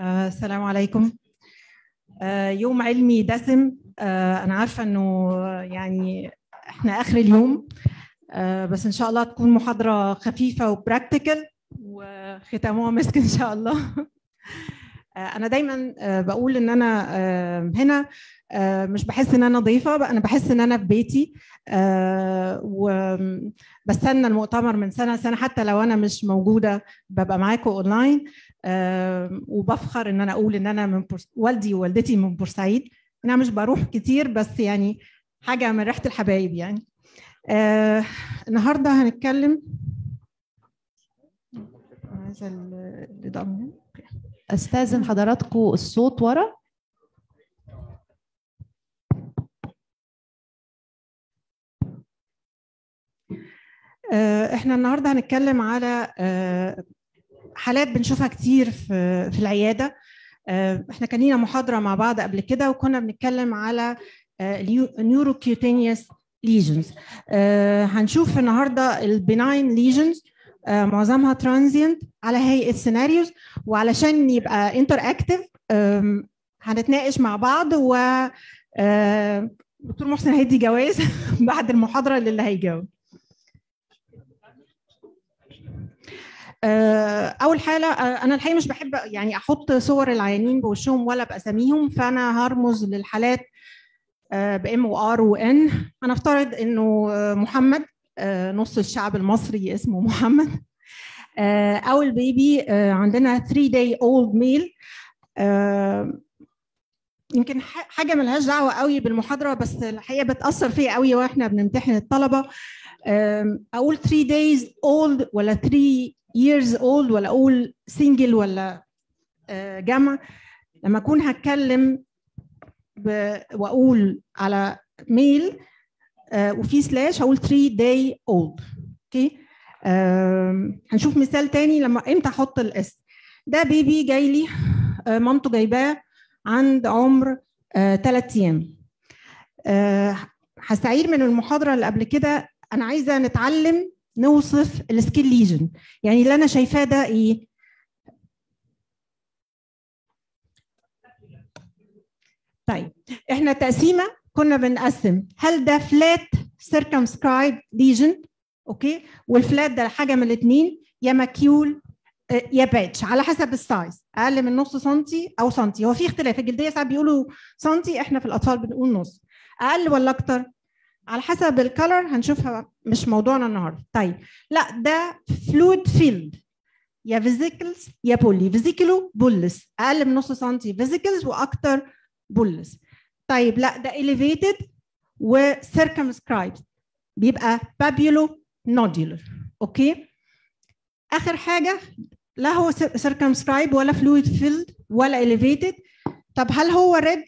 آه، السلام عليكم آه، يوم علمي دسم آه، انا عارفه انه يعني احنا اخر اليوم آه، بس ان شاء الله تكون محاضره خفيفه وبراكتيكال وختامها مسك ان شاء الله آه، انا دايما آه، بقول ان انا آه، هنا آه، مش بحس ان انا ضيفه بقى انا بحس ان انا في بيتي آه، وبستنى المؤتمر من سنه لسنه حتى لو انا مش موجوده ببقى معاكم اونلاين آه، وبفخر ان انا اقول ان انا من بورس... والدي ووالدتي من بورسعيد انا مش بروح كتير بس يعني حاجه من ريحه الحبايب يعني آه، النهارده هنتكلم عايزه ال- الاضاءه من هنا. استاذن حضراتكم الصوت ورا آه، احنا النهارده هنتكلم على آه، حالات بنشوفها كتير في في العياده آه، احنا كان لينا محاضره مع بعض قبل كده وكنا بنتكلم على نيوروكيوتينيوس ليجنز هنشوف النهارده البناين ليجنز معظمها ترانزيانت على هيئه سيناريوز وعلشان يبقى انتر اكتف هنتناقش مع بعض و آه، دكتور محسن هيدي جوائز بعد المحاضره للي هيجاوب آه، اول حاله آه، انا الحقيقه مش بحب يعني احط صور العيانين بوشهم ولا باساميهم فانا هرمز للحالات بام وار وان انا افترض انه آه، محمد آه، نص الشعب المصري اسمه محمد آه، او البيبي آه، عندنا 3 داي اولد ميل يمكن ح- حاجه ملهاش دعوه قوي بالمحاضره بس الحقيقه بتاثر فيا قوي واحنا بنمتحن الطلبه آم، اقول 3 days old ولا 3 years old ولا اقول single ولا آه، جمع لما اكون هتكلم ب- واقول على ميل آه، وفي سلاش هقول 3 day old اوكي آم، هنشوف مثال تاني لما امتى احط الاس ده بيبي جاي لي آه، مامته جايباه عند عمر ثلاث ايام آه، هستعير من المحاضره اللي قبل كده انا عايزه نتعلم نوصف السكيل ليجن يعني اللي انا شايفاه ده ايه طيب احنا تقسيمه كنا بنقسم هل ده فلات سيركمسكرايب ليجن اوكي والفلات ده حاجه من الاثنين يا ماكيول آه، يا باتش على حسب السايز اقل من نص سنتي او سنتي هو في اختلاف الجلديه ساعات بيقولوا سنتي احنا في الاطفال بنقول نص اقل ولا اكتر على حسب الكالر هنشوفها مش موضوعنا النهارده طيب لا ده فلويد فيلد يا فيزيكلز يا بولي فيزيكلو بولس اقل من نص سنتي فيزيكلز واكتر بولس طيب لا ده elevated وسيركمسكرايب بيبقى بابيولو نودولر اوكي اخر حاجه لا هو سيركمسكرايب ولا فلويد فيلد ولا elevated طب هل هو ريد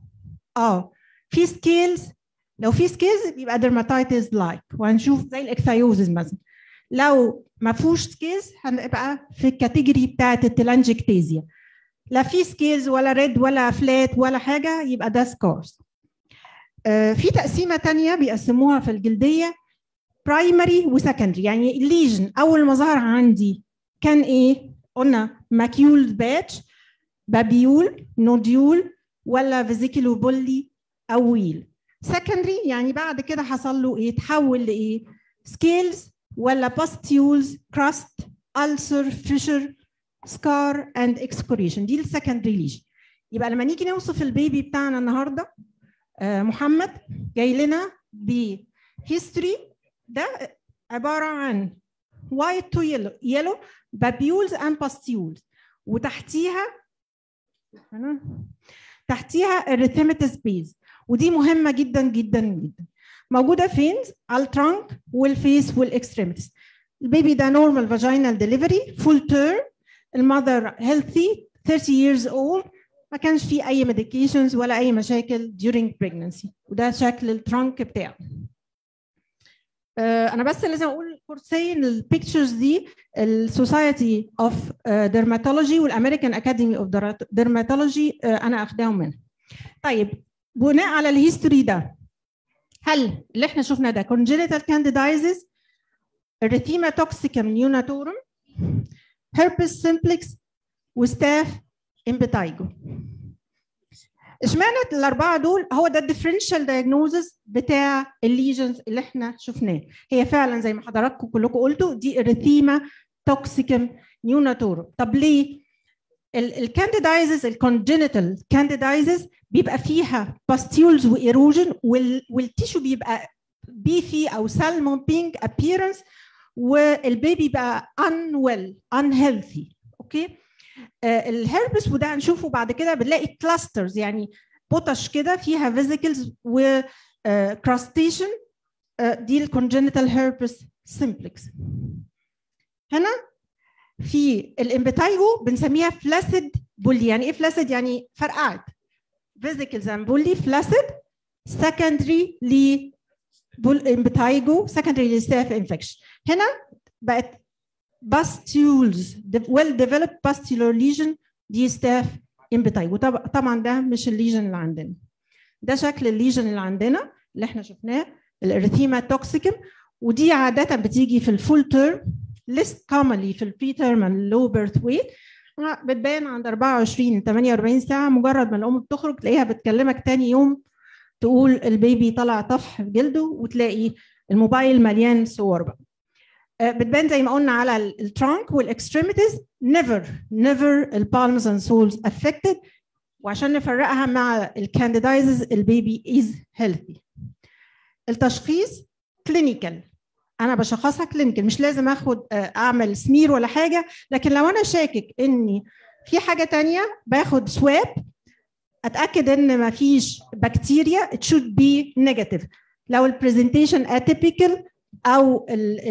اه في سكيلز لو في سكيلز يبقى dermatitis لايك وهنشوف زي الاكثايوزز مثلا لو ما فيهوش سكيلز هنبقى في الكاتيجوري بتاعت التلانجكتيزيا لا في سكيلز ولا ريد ولا فلات ولا حاجه يبقى ده سكارز آه في تقسيمه تانية بيقسموها في الجلديه برايمري وسكندري يعني الليجن اول ما ظهر عندي كان ايه قلنا ماكيول باتش بابيول نوديول ولا فيزيكلو بولي او ويل سكندري يعني بعد كده حصل له ايه تحول لايه سكيلز ولا باستيولز كراست ألسر فيشر سكار اند اكسكوريشن دي السكندري ليجن يبقى لما نيجي نوصف البيبي بتاعنا النهارده آه محمد جاي لنا بهيستوري ده عباره عن وايت تو يلو يلو بابيولز اند باستيولز وتحتيها هنا تحتيها الريثيماتيس بيز ودي مهمه جدا جدا جدا موجوده فين على الترانك والفيس والاكستريميتيز البيبي ده نورمال فاجينال ديليفري فول تيرم المذر هيلثي 30 years old ما كانش فيه اي ميديكيشنز ولا اي مشاكل during pregnancy وده شكل الترانك بتاعه آه، انا بس لازم اقول كورسين البيكتشرز دي السوسايتي اوف ديرماتولوجي والامريكان اكاديمي اوف ديرماتولوجي انا اخداهم منها طيب بناء على الهيستوري ده هل اللي احنا شفنا ده congenital candidiasis erythema toxicum neonatorum herpes simplex وستاف امبتايجو اشمعنى الاربعه دول هو ده الديفرنشال دايجنوزس بتاع الليجنز اللي احنا شفناه هي فعلا زي ما حضراتكم كلكم قلتوا دي اريثيما توكسيكم نيوناتورم طب ليه الكانديدايزز الكونجنتال كانديدايزز بيبقى فيها باستيولز وايروجن والتيشو بيبقى بيفي او سالمون بينك ابييرنس والبيبي بقى unwell unhealthy اوكي آه الهربس وده هنشوفه بعد كده بنلاقي كلاسترز يعني بوتش كده فيها فيزيكلز و كراستيشن دي الكونجنتال هربس سمبلكس هنا في الامبتايجو بنسميها فلاسيد بولي يعني ايه فلاسيد يعني فرقعت فيزيكلز اند بولي فلاسيد سكندري ل امبتايجو سكندري لستاف انفكشن هنا بقت باستيولز ويل ديفلوبد باستيولار ليجن دي ستاف امبتايجو طبعا ده مش الليجن اللي عندنا ده شكل الليجن اللي عندنا اللي احنا شفناه الاريثيما توكسيكم ودي عاده بتيجي في الفول تيرم ليست كومنلي في البري تيرم لو بيرث ويت بتبان عند 24 48 ساعه مجرد ما الام بتخرج تلاقيها بتكلمك تاني يوم تقول البيبي طلع طفح في جلده وتلاقي الموبايل مليان صور بقى بتبان زي ما قلنا على الترانك والاكستريميتيز نيفر نيفر البالمز اند سولز افكتد وعشان نفرقها مع الكانديدايزز البيبي از هيلثي التشخيص كلينيكال انا بشخصها كلينيكال مش لازم اخد اعمل سمير ولا حاجه لكن لو انا شاكك اني في حاجه تانية باخد سواب اتاكد ان ما فيش بكتيريا it should be negative لو البرزنتيشن اتيبيكال او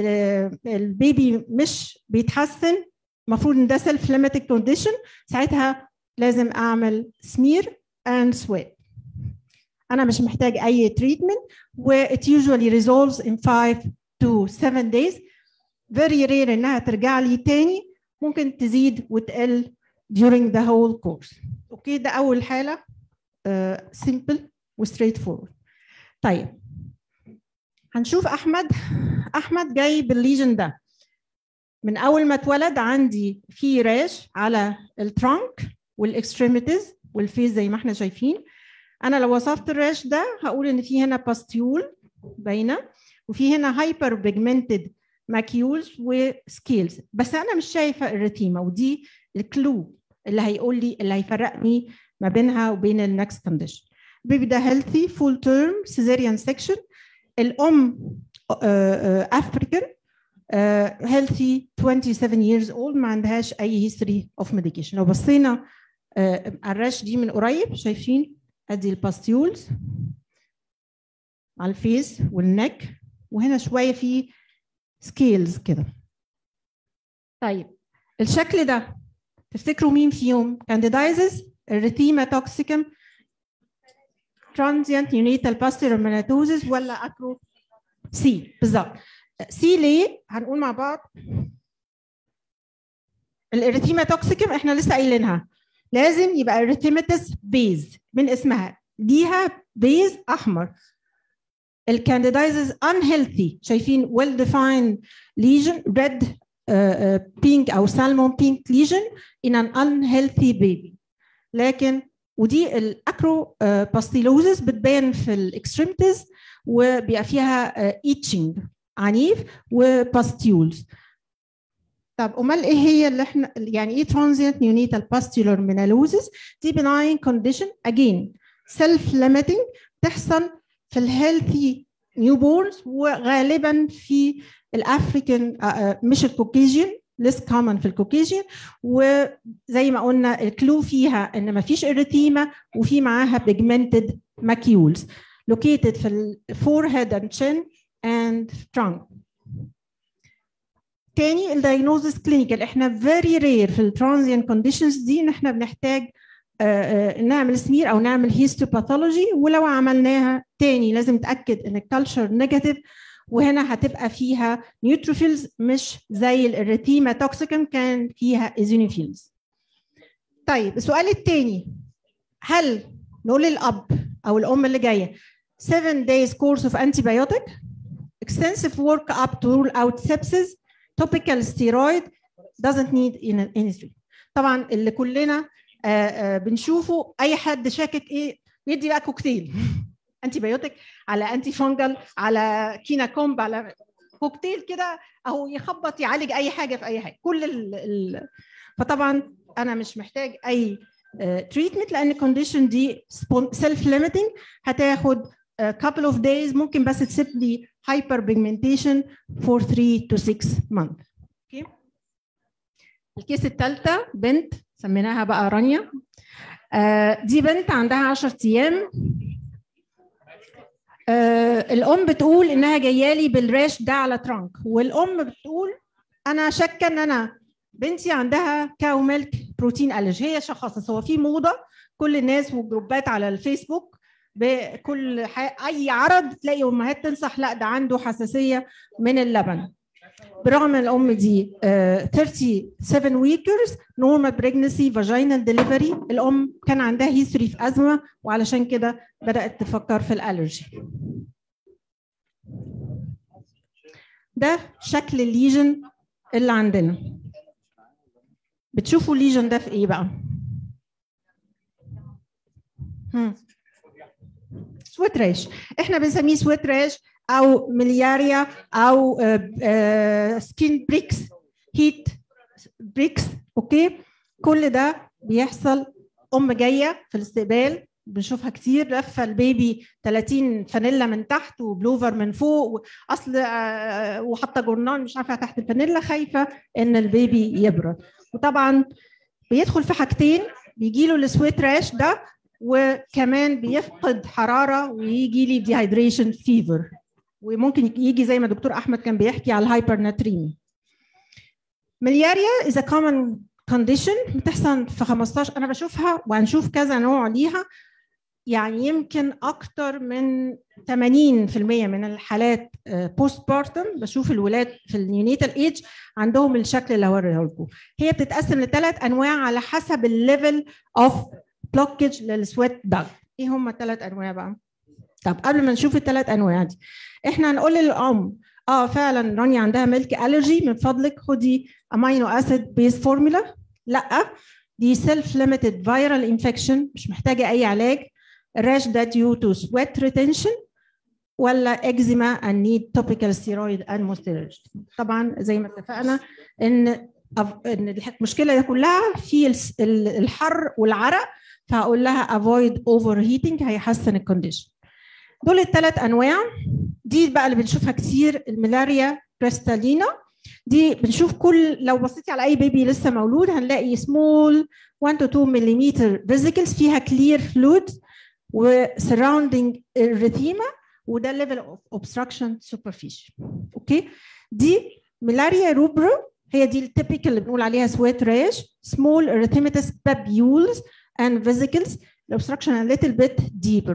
البيبي مش بيتحسن المفروض ان ده سيلف ليميتد كونديشن ساعتها لازم اعمل سمير اند سواب انا مش محتاج اي تريتمنت و it usually resolves in 5 to 7 days very rare انها ترجع لي تاني ممكن تزيد وتقل during the whole course اوكي ده اول حاله uh, simple و straight forward طيب هنشوف احمد احمد جاي بالليجن ده من اول ما اتولد عندي في راش على الترانك والاكستريميتيز والفيس زي ما احنا شايفين انا لو وصفت الراش ده هقول ان في هنا باستيول باينه وفي هنا هايبر بيجمنتد ماكيولز وسكيلز بس انا مش شايفه الريتيما ودي الكلو اللي هيقول لي اللي هيفرقني ما بينها وبين النكست كونديشن البيبي ده هيلثي فول تيرم سيزيريان سيكشن الام افريكان هيلثي 27 years old ما عندهاش اي هيستوري اوف ميديكيشن لو بصينا uh, على الرش دي من قريب شايفين ادي الباستيولز على الفيس والنك وهنا شويه في سكيلز كده طيب الشكل ده تفتكروا مين فيهم كانديدايزز الريثيما توكسيكم ترانزيانت نيونيتال باستيرو مناتوزس ولا اكرو سي بالظبط سي ليه هنقول مع بعض الاريثيما توكسيكم احنا لسه قايلينها لازم يبقى اريثيماتس بيز من اسمها ليها بيز احمر الكانديدايزز unhealthy شايفين well defined lesion red uh, uh, pink او salmon pink lesion in an unhealthy baby لكن ودي الاكرو باستيلوزس بتبان في الاكستريمتيز وبيبقى فيها ايتشنج عنيف وباستيولز طب امال ايه هي اللي احنا يعني ايه ترانزيانت نيونيتال باستيولار مينالوزس دي بناين كونديشن اجين سيلف ليميتنج تحصل في الهيلثي نيو بورنز وغالبا في الافريكان مش الكوكيجيان ليس كومن في الكوكيجيان وزي ما قلنا الكلو فيها ان ما فيش اريثيما وفي معاها بيجمنتد ماكيولز located في الفورهيد and chin and trunk تاني الدايجنوزس كلينيكال احنا فيري رير في الترانزيان كونديشنز دي ان احنا بنحتاج نعمل سمير او نعمل هيستوباثولوجي ولو عملناها تاني لازم نتاكد ان الكالتشر نيجاتيف وهنا هتبقى فيها نيوتروفيلز مش زي الاريثيما توكسيكم كان فيها ايزونيفيلز طيب السؤال الثاني هل نقول للاب او الام اللي جايه 7 days course of antibiotic extensive work up to rule out sepsis topical steroid doesn't need any treatment طبعا اللي كلنا آه، آه، بنشوفه اي حد شاكك ايه بيدي بقى كوكتيل انتي بايوتيك على انتي فونجل على كينا كومب على كوكتيل كده اهو يخبط يعالج اي حاجه في اي حاجه كل ال... ال... فطبعا انا مش محتاج اي تريتمنت لان الكونديشن دي سيلف ليميتنج هتاخد uh, couple of days ممكن بس تسيب لي hyper pigmentation for 3 to 6 months اوكي الكيس الثالثه بنت سميناها بقى رانيا آه دي بنت عندها 10 ايام آه الام بتقول انها جايه لي بالراش ده على ترانك والام بتقول انا شاكه ان انا بنتي عندها كاو ميلك بروتين الرجي هي شخصت هو في موضه كل الناس والجروبات على الفيسبوك بكل ح... اي عرض تلاقي امهات تنصح لا ده عنده حساسيه من اللبن برغم الام دي آه، 37 ويكرز نورمال بريجنسي فاجينال ديليفري الام كان عندها هيستوري في ازمه وعلشان كده بدات تفكر في الالرجي ده شكل الليجن اللي عندنا بتشوفوا الليجن ده في ايه بقى هم. سويت ريش احنا بنسميه سويت ريش او ملياريا او سكين بريكس هيت بريكس اوكي كل ده بيحصل ام جايه في الاستقبال بنشوفها كتير لفه البيبي 30 فانيلا من تحت وبلوفر من فوق اصل آه، وحاطه جورنال مش عارفه تحت الفانيلا خايفه ان البيبي يبرد وطبعا بيدخل في حاجتين بيجي له السويت راش ده وكمان بيفقد حراره ويجي لي ديهايدريشن فيفر وممكن يجي زي ما دكتور احمد كان بيحكي على الهايبر ناتريمي ملياريا is a common condition بتحصل في 15 انا بشوفها وهنشوف كذا نوع ليها يعني يمكن اكتر من 80% من الحالات بوست بارتم بشوف الولاد في النيونيتال ايج عندهم الشكل اللي هوريه لكم هي بتتقسم لثلاث انواع على حسب الليفل اوف بلوكج للسويت داج ايه هم الثلاث انواع بقى طب قبل ما نشوف الثلاث انواع دي احنا هنقول للام اه فعلا رانيا عندها ميلك الرجي من فضلك خدي امينو اسيد بيس فورمولا لا دي سيلف ليميتد فيرال انفكشن مش محتاجه اي علاج الراش ده due to sweat retention ولا اكزيما and need topical steroid and moisturization طبعا زي ما اتفقنا ان ان المشكله دي كلها في الحر والعرق فهقول لها avoid overheating هيحسن الكونديشن دول الثلاث انواع دي بقى اللي بنشوفها كتير الملاريا بريستالينا دي بنشوف كل لو بصيتي على اي بيبي لسه مولود هنلاقي سمول 1 to 2 ملم فيزيكلز فيها كلير فلويد وسراوندينج الريثيما وده ليفل اوف اوبستراكشن سوبرفيشال اوكي دي ملاريا روبرو هي دي التيبيكال اللي بنقول عليها سويت ريش سمول erythematous papules and vesicles the obstruction a little bit deeper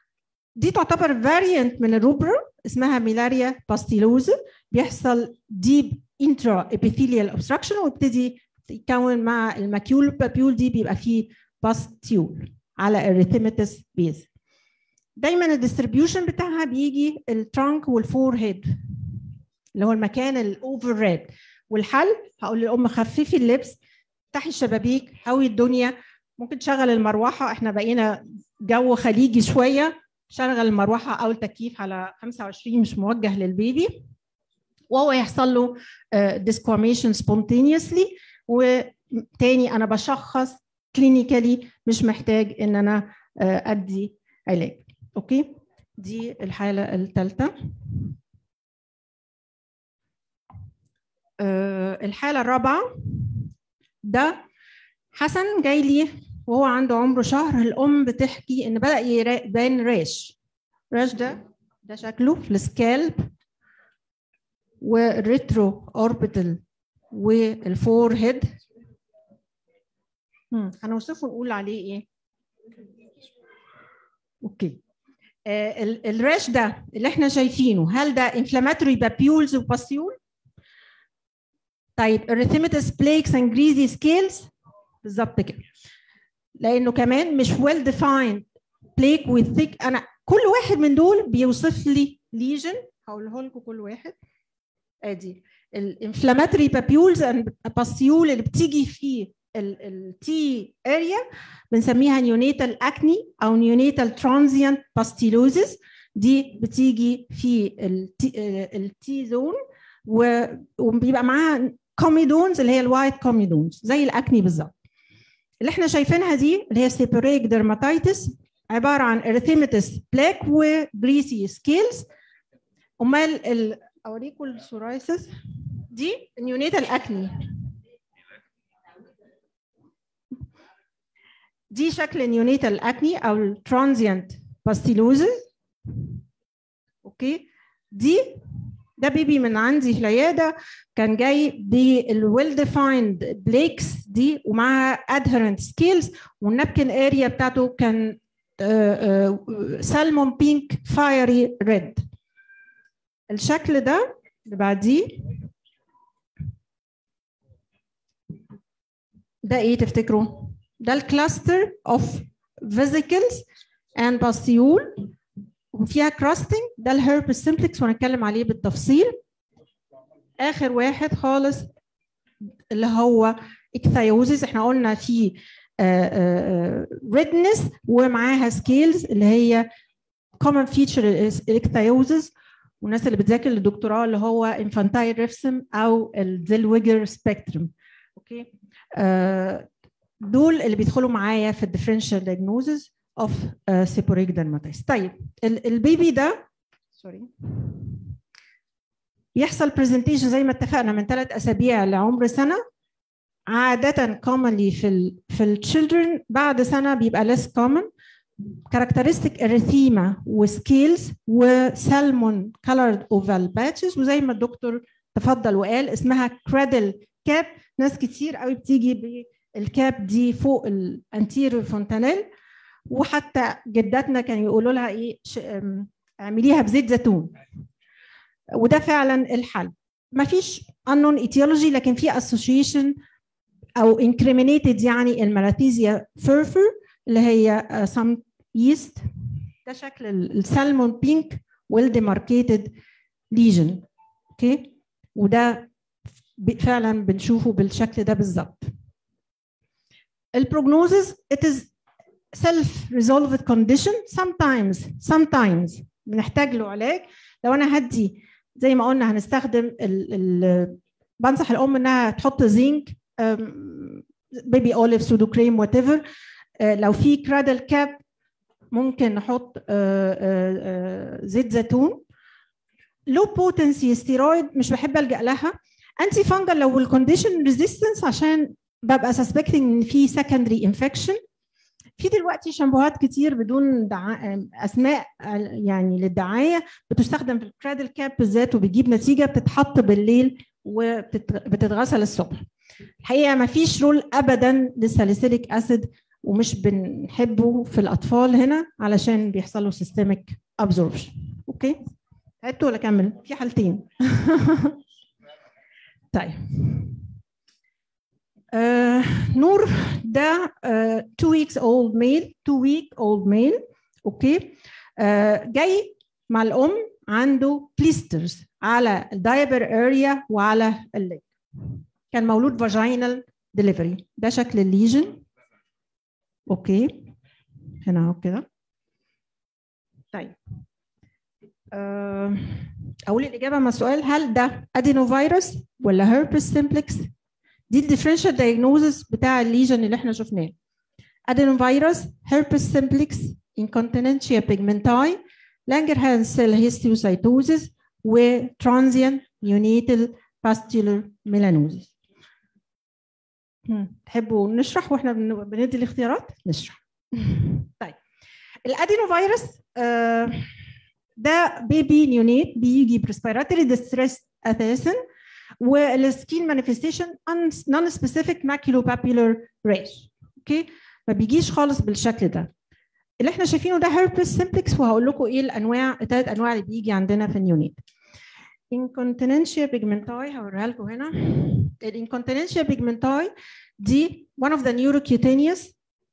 دي تعتبر فاريانت من الروبرو اسمها ميلاريا باستيلوز بيحصل ديب انترا ابيثيليال اوبستراكشن ويبتدي يتكون مع الماكيول البابيول دي بيبقى فيه باستيول على الريثيماتس بيز دايما الديستريبيوشن بتاعها بيجي الترانك والفور هيد اللي هو المكان الاوفر ريد والحل هقول للام خففي اللبس افتحي الشبابيك هوي الدنيا ممكن تشغل المروحه احنا بقينا جو خليجي شويه شغل المروحه او التكييف على 25 مش موجه للبيبي وهو يحصل له ديسكواميشن سبونتينيوسلي وتاني انا بشخص كلينيكالي مش محتاج ان انا ادي علاج اوكي دي الحاله الثالثه الحاله الرابعه ده حسن جاي لي وهو عنده عمره شهر الام بتحكي ان بدا يبان ريش ريش ده ده شكله في السكالب والريترو اوربيتال والفور هيد هنوصفه نقول عليه ايه اوكي آه الريش ده اللي احنا شايفينه هل ده انفلاماتوري بابيولز وباستيول طيب erythematous plaques and greasy scales بالظبط كده لانه كمان مش well defined plaque with thick انا كل واحد من دول بيوصف لي ليجن هقوله لكم كل واحد ادي الانفلاماتوري بابيولز باستيول اللي بتيجي فيه التي اريا بنسميها نيونيتال اكني او نيونيتال ترانزيانت باستيلوزيس دي بتيجي في التي زون وبيبقى معاها كوميدونز اللي هي الوايت كوميدونز زي الاكني بالظبط اللي احنا شايفينها دي اللي هي سيبوريك ديرماتيتس عباره عن اريثيماتس بلاك وجريسي سكيلز امال ال... اوريكم السورايسس دي نيونيتال اكني دي شكل نيونيتال اكني او الترانزيانت باستيلوزز اوكي دي ده بيبي من عندي في العياده كان جاي بالويل ديفايند بليكس دي ومعها ادهرنت سكيلز والنابكن اريا بتاعته كان سالمون بينك فايري ريد الشكل ده اللي بعديه ده ايه تفتكروا؟ ده الكلاستر اوف فيزيكلز اند باستيول وفيها كراستنج ده الهيربس سيمبلكس وهنتكلم عليه بالتفصيل اخر واحد خالص اللي هو اكثايوزيس احنا قلنا في ريدنس ومعاها سكيلز اللي هي common feature الاكثايوزيس والناس اللي بتذاكر الدكتوراه اللي هو انفانتايل ريفسم او الزيلويجر سبيكتروم اوكي دول اللي بيدخلوا معايا في الديفرنشال دايجنوزز اوف سيبوريك dermatitis طيب البيبي ده سوري يحصل برزنتيشن زي ما اتفقنا من ثلاث اسابيع لعمر سنه عاده commonly في ال في التشيلدرن بعد سنه بيبقى less common كاركترستيك اريثيما وسكيلز وسالمون كولرد اوفال باتشز وزي ما الدكتور تفضل وقال اسمها كرادل كاب ناس كتير قوي بتيجي بالكاب دي فوق الانتيريور فونتانيل وحتى جداتنا كانوا يقولوا لها ايه اعمليها بزيت زيتون وده فعلا الحل ما فيش unknown etiology لكن في association او incriminated يعني المالاتيزيا فيرفر اللي هي some yeast ده شكل السالمون بينك ويل ديماركيتد ليجن اوكي وده فعلا بنشوفه بالشكل ده بالظبط البروجنوزز it is self resolved condition sometimes sometimes بنحتاج له علاج لو انا هدي زي ما قلنا هنستخدم ال ال بنصح الام انها تحط زنك بيبي اوليف سودو كريم وات ايفر لو في كرادل كاب ممكن نحط زيت زيتون لو بوتنسي ستيرويد مش بحب الجا لها انتي فانجل لو الكونديشن ريزيستنس عشان ببقى سسبكتنج ان في سكندري انفكشن في دلوقتي شامبوهات كتير بدون دعا... اسماء يعني للدعايه بتستخدم في الكرادل كاب بالذات وبتجيب نتيجه بتتحط بالليل وبتتغسل الصبح الحقيقه ما فيش رول ابدا للساليسيليك اسيد ومش بنحبه في الاطفال هنا علشان بيحصل له سيستميك ابزوربشن اوكي عدت ولا اكمل في حالتين طيب آه نور ده 2 uh, weeks old male 2 week old male اوكي آه جاي مع الام عنده بليسترز على الدايبر اريا وعلى الليج كان مولود فاجينال ديليفري ده شكل الليجن اوكي هنا اهو كده طيب آه اقول الاجابه مع السؤال هل ده ادينو فيروس ولا هيربس سيمبلكس دي الديفرنشال دايجنوزس بتاع الليجن اللي احنا شفناه adenovirus herpes simplex incontinentia pigmenti Langerhans cell histiocytosis و transient neonatal pustular melanosis تحبوا نشرح واحنا بندي الاختيارات نشرح طيب الادينوفيروس آه ده بيبي نيونيت بيجي بريسبيراتوري ديستريس اساسا والسكين مانيفستيشن نون سبيسيفيك ماكيلو بابيلر ريش اوكي ما بيجيش خالص بالشكل ده اللي احنا شايفينه ده هيربس سيمبلكس وهقول لكم ايه الانواع الثلاث انواع اللي بيجي عندنا في النيونيت incontinentia pigmenti هوريها لكم هنا الانكونتيننشيا pigmenti دي one of the neurocutaneous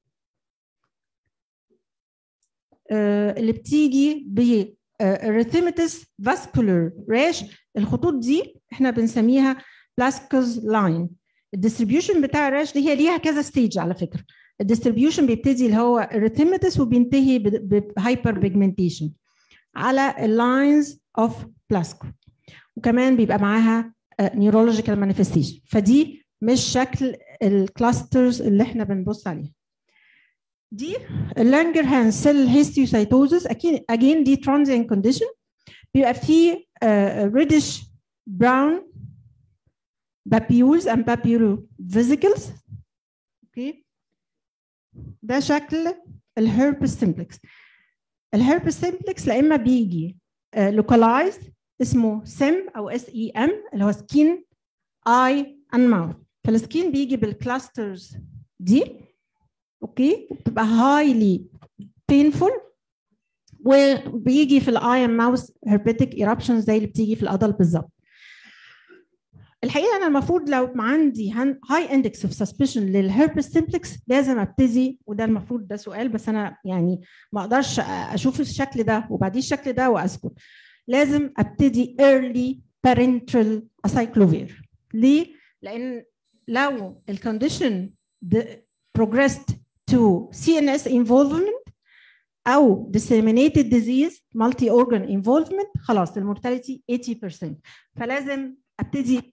uh, اللي بتيجي ب erythematous vascular rash الخطوط دي احنا بنسميها بلاسكوز لاين الديستريبيوشن بتاع الراش دي هي ليها كذا ستيج على فكره الديستريبيوشن بيبتدي اللي هو اريثيماتس وبينتهي بهايبر بيجمنتيشن على اللاينز اوف بلاسكو وكمان بيبقى معاها نيورولوجيكال مانيفستيشن فدي مش شكل الكلاسترز اللي احنا بنبص عليها دي اللانجرهان سيل هيستيوسايتوزس اكيد اجين دي ترانزيان كونديشن بيبقى فيه ريدش براون papules and papular vesicles اوكي ده شكل الهربس سمبلكس الهربس سمبلكس لا اما بيجي لوكالايزد اسمه سم او اس اي ام اللي هو سكين اي اند ماوث فالسكين بيجي بالكلاسترز دي اوكي وبتبقى هايلي بينفول وبيجي في الاي اند ماوث هربيتك ايربشنز زي اللي بتيجي في الادل بالظبط الحقيقه انا المفروض لو عندي هاي اندكس اوف سسبشن للهربس سمبلكس لازم ابتدي وده المفروض ده سؤال بس انا يعني ما اقدرش اشوف الشكل ده وبعديه الشكل ده واسكت لازم ابتدي early parental acyclovir ليه؟ لان لو الكونديشن progressed to CNS involvement او disseminated disease multi organ involvement خلاص المورتاليتي 80% فلازم ابتدي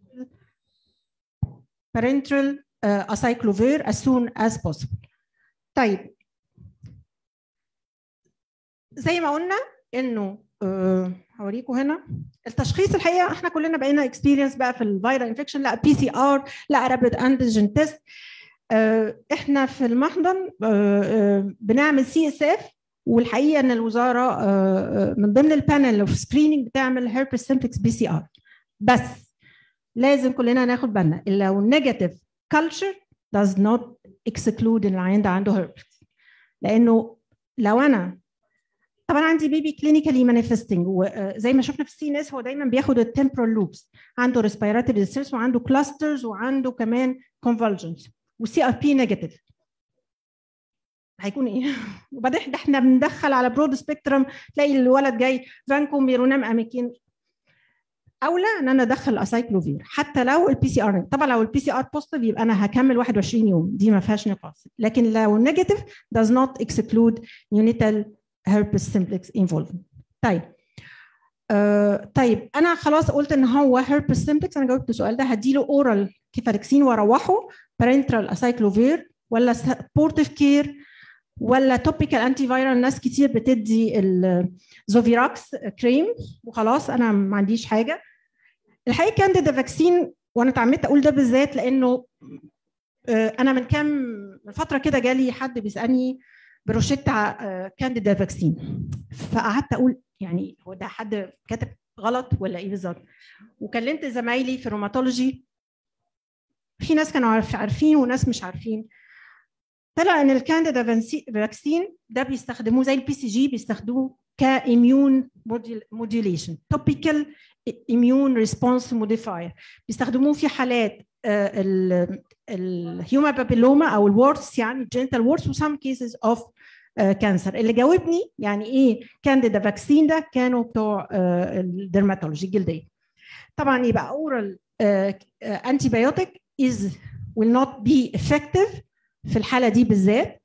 parental uh, acyclovir as soon as possible. طيب زي ما قلنا انه uh, هوريكم هنا التشخيص الحقيقه احنا كلنا بقينا اكسبيرينس بقى في الفيرال انفكشن لا بي سي ار لا رابيد انتيجين تيست احنا في المحضن uh, uh, بنعمل سي اس اف والحقيقه ان الوزاره uh, من ضمن البانل اوف سكريننج بتعمل هيربس سيمبلكس بي سي ار بس لازم كلنا ناخد بالنا لو نيجاتيف culture does not exclude ان العيان ده عنده هيربس لانه لو انا طبعا عندي بيبي كلينيكالي مانيفستنج وزي ما شفنا في السي ان اس هو دايما بياخد التمبرال لوبس عنده ريسبيراتوري ديستريس وعنده كلاسترز وعنده كمان كونفولجنز والسي ار بي نيجاتيف هيكون ايه؟ وبعدين احنا بندخل على برود سبيكترم تلاقي الولد جاي فانكو ميرونام اميكين اولى ان انا ادخل اسايكلوفير حتى لو البي سي ار طبعا لو البي سي ار بوزيتيف يبقى انا هكمل 21 يوم دي ما فيهاش نقاش لكن لو نيجاتيف does not exclude neonatal herpes simplex involvement طيب آه طيب انا خلاص قلت ان هو herpes simplex انا جاوبت السؤال ده هديله اورال كيفاركسين واروحه parenteral اسايكلوفير ولا سبورتيف كير ولا توبيكال انتي فايرال ناس كتير بتدي الزوفيراكس كريم وخلاص انا ما عنديش حاجه الحقيقه كانديدا فاكسين وانا اتعمدت اقول ده بالذات لانه انا من كام من فتره كده جالي حد بيسالني بروشيتا كانديدا فاكسين فقعدت اقول يعني هو ده حد كاتب غلط ولا ايه بالظبط وكلمت زمايلي في الروماتولوجي في ناس كانوا عارفين وناس مش عارفين طلع ان الكانديدا فاكسين ده بيستخدموه زي البي سي جي بيستخدموه كاميون موديوليشن توبيكال اميون ريسبونس موديفاير بيستخدموه في حالات الهيوما بابيلوما او الورس يعني جينيتال وورس وسام كيسز اوف كانسر اللي جاوبني يعني ايه كانديدا فاكسين ده كانوا بتوع الدرماتولوجي الجلديه طبعا يبقى اورال انتي بايوتيك is will not be effective في الحاله دي بالذات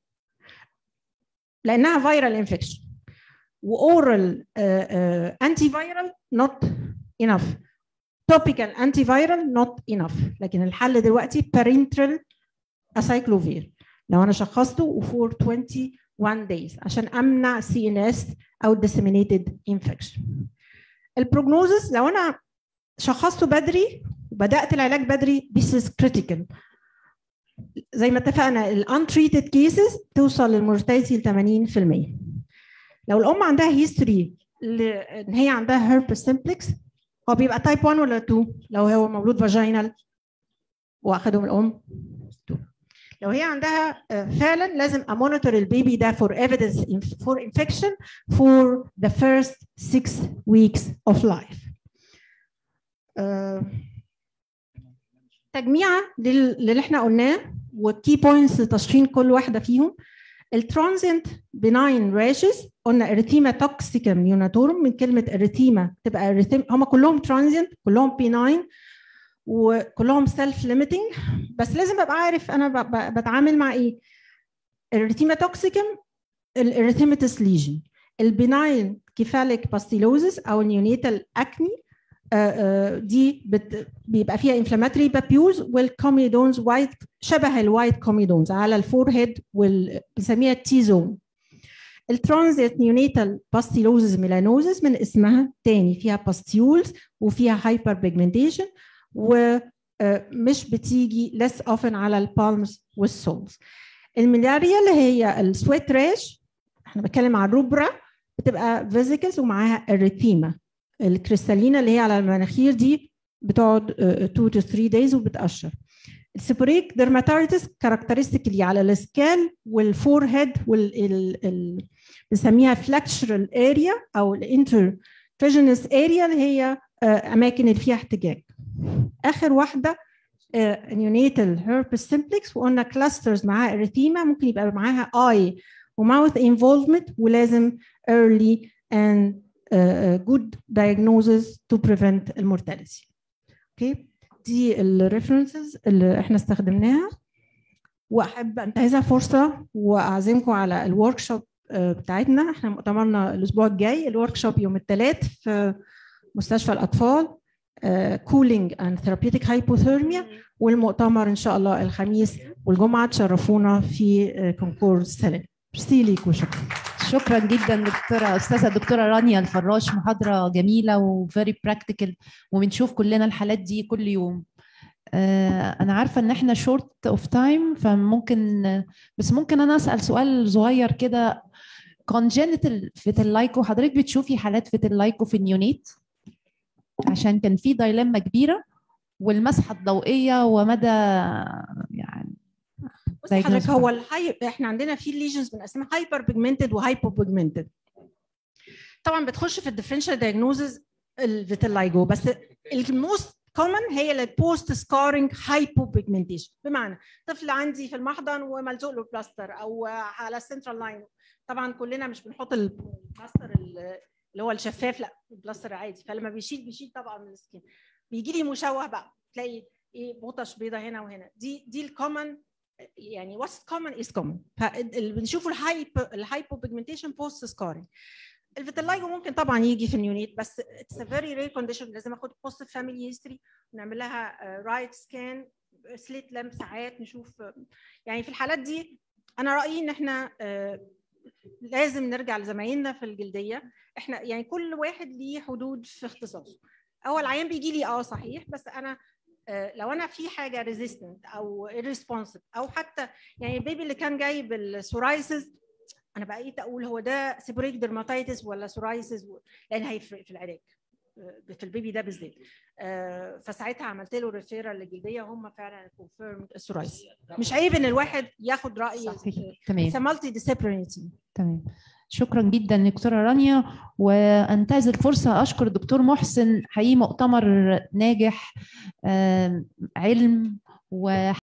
لانها فيرال انفكشن واورال انتي فيرال نوت انف توبيكال انتي فيرال نوت انف لكن الحل دلوقتي بارنترال اسايكلوفير لو انا شخصته فور 21 days عشان امنع سي ان اس او disseminated infection البروجنوزس لو انا شخصته بدري وبدات العلاج بدري this is critical زي ما اتفقنا الانتريتد كيسز توصل للمورتاليتي ل 80% لو الام عندها هيستوري ان هي عندها هيربس سمبلكس هو بيبقى تايب 1 ولا 2 لو هو مولود فاجينال واخده من الام 2 لو هي عندها فعلا لازم امونيتور البيبي ده فور ايفيدنس فور انفكشن فور ذا فيرست 6 ويكس اوف لايف تجميعه للي احنا قلناه والكي بوينتس لتشخيص كل واحده فيهم الترانزنت بناين راشز قلنا اريثيما توكسيكم يوناتورم من كلمه اريثيما تبقى اريثيما هم كلهم ترانزنت كلهم بيناين وكلهم سيلف ليميتنج بس لازم ابقى عارف انا ب- ب- بتعامل مع ايه الريتيما توكسيكم الاريثيماتس ليجن البناين كيفاليك باستيلوزس او النيونيتال اكني دي بت بيبقى فيها انفلاماتوري بابيوز والكوميدونز وايت شبه الوايت كوميدونز على الفور هيد وال بنسميها التي زون الترانزيت نيونيتال باستيلوزز ميلانوزس من اسمها تاني فيها باستيولز وفيها هايبر بيجمنتيشن ومش بتيجي less often على البالمز والسولز الملاريا اللي هي السويت راش احنا بتكلم عن الروبرا بتبقى فيزيكلز ومعاها اريثيما الكريستالينا اللي هي على المناخير دي بتقعد 2 to 3 days وبتقشر السيبوريك ديرماتايتس كاركترستيكلي على السكال والفور هيد وال ال- بنسميها فلكشرال اريا او الانتر فيجنس اريا اللي هي آه، اماكن اللي فيها احتجاج اخر واحده نيونيتال هيربس سيمبلكس وقلنا كلاسترز معاها اريثيما ممكن يبقى معاها اي وماوث انفولفمنت ولازم early and uh, uh, good diagnosis to prevent المورتاليتي اوكي دي الريفرنسز اللي احنا استخدمناها واحب انتهزها فرصه واعزمكم على الورك شوب بتاعتنا احنا مؤتمرنا الاسبوع الجاي الورك شوب يوم الثلاث في مستشفى الاطفال كولينج اند ثيرابيوتيك هايبوثيرميا والمؤتمر ان شاء الله الخميس والجمعه تشرفونا في كونكور السلام ميرسي ليك وشكرا شكرا جدا دكتوره استاذه الدكتوره رانيا الفراش محاضره جميله وفيري براكتيكال وبنشوف كلنا الحالات دي كل يوم آه، انا عارفه ان احنا شورت اوف تايم فممكن بس ممكن انا اسال سؤال صغير كده congenital فيتيلايكو حضرتك بتشوفي حالات فيتيلايكو في النيونيت عشان كان في دايلما كبيره والمسحه الضوئيه ومدى يعني بصي حضرتك diagnosis. هو الهاي احنا عندنا في ليجنز بنقسمها هايبر بيجمنتد وهايبو بيجمنتد طبعا بتخش في الديفرنشال دايجنوزز الفيتيلايجو بس الموست كومن هي البوست سكارينج هايبو بيجمنتيشن بمعنى طفل عندي في المحضن وملزوق له بلاستر او على السنترال لاين طبعا كلنا مش بنحط البلاستر اللي هو الشفاف لا البلاستر عادي فلما بيشيل بيشيل طبعا من السكين بيجي لي مشوه بقى تلاقي ايه بوطش بيضه هنا وهنا دي دي الكومن يعني what's common is common فاللي بنشوفه الهايب الهايبو بيجمنتيشن بوست سكارينج الفيتيلايجو ممكن طبعا يجي في النيونيت بس اتس ا فيري رير كونديشن لازم اخد بوست فاميلي هيستوري ونعمل لها رايت سكان سليت لامب ساعات نشوف آه، يعني في الحالات دي انا رايي ان احنا آه، لازم نرجع لزمايلنا في الجلديه احنا يعني كل واحد ليه حدود في اختصاصه اول عيان بيجي لي اه صحيح بس انا آه، لو انا في حاجه ريزيستنت او irresponsive او حتى يعني البيبي اللي كان جاي بالسورايسز انا بقيت اقول هو ده سيبوريك درماتيتس ولا سورايسز لان هيفرق في العلاج آه، في البيبي ده بالذات آه، فساعتها عملت له ريفيرال للجلديه هم فعلا كونفيرمد السورايسز مش عيب ان الواحد ياخد راي صحيح تمام مالتي ديسيبلينري تمام شكرا جدا دكتوره رانيا وانتهز الفرصه اشكر الدكتور محسن حقيقي مؤتمر ناجح آم، علم و